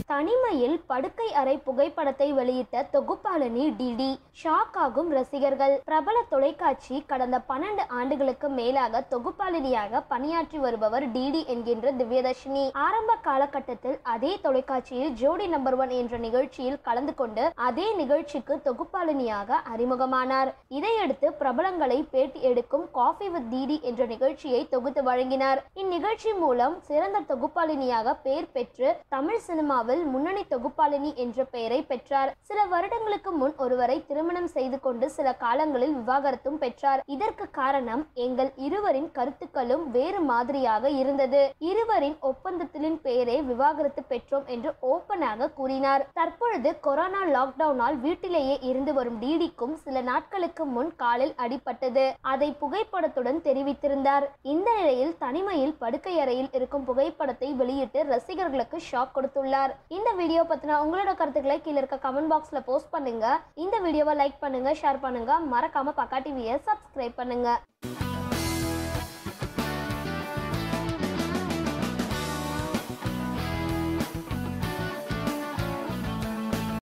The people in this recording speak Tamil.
தனிமையில் படுக்கை அறை புகைப்படத்தை வெளியிட்ட தொகுப்பாளினி டிடி ஷாக் ஆகும் ரசிகர்கள் பிரபல தொலைக்காட்சி கடந்த பன்னெண்டு ஆண்டுகளுக்கு மேலாக தொகுப்பாளினியாக பணியாற்றி வருபவர் டிடி என்கின்ற திவ்யதர்ஷினி ஆரம்ப காலகட்டத்தில் அதே தொலைக்காட்சியில் ஜோடி நம்பர் ஒன் என்ற நிகழ்ச்சியில் கலந்து கொண்டு அதே நிகழ்ச்சிக்கு தொகுப்பாளினியாக அறிமுகமானார் இதையடுத்து பிரபலங்களை பேட்டி எடுக்கும் காஃபி வித் டிடி என்ற நிகழ்ச்சியை தொகுத்து வழங்கினார் இந்நிகழ்ச்சி மூலம் சிறந்த தொகுப்பாளினியாக பெயர் பெற்று தமிழ் சினிமாவில் முன்னணி தொகுப்பாளினி என்ற பெயரை பெற்றார் சில வருடங்களுக்கு முன் ஒருவரை திருமணம் செய்து கொண்டு சில காலங்களில் விவாகரத்தும் பெற்றார் இதற்கு காரணம் எங்கள் இருவரின் கருத்துக்களும் வேறு மாதிரியாக இருந்தது இருவரின் ஒப்பந்தத்தின் பெயரே விவாகரத்து பெற்றோம் என்று ஓப்பனாக கூறினார் தற்பொழுது கொரோனா லாக்டவுனால் வீட்டிலேயே இருந்து வரும் டிடிக்கும் சில நாட்களுக்கு முன் காலில் அடிபட்டது அதை புகைப்படத்துடன் தெரிவித்திருந்தார் இந்த நிலையில் தனிமையில் படுக்கை அறையில் இருக்கும் புகைப்படத்தை வெளியிட்டு ரசிகர்களுக்கு ஷாக் கொடுத்துள்ளார் இந்த வீடியோ பத்தின உங்களோட கருத்துக்களை கீழே இருக்க கமெண்ட் பாக்ஸ்ல போஸ்ட் பண்ணுங்க இந்த வீடியோவை லைக் பண்ணுங்க ஷேர் பண்ணுங்க மறக்காம பக்கா டிவியை சப்ஸ்கிரைப் பண்ணுங்க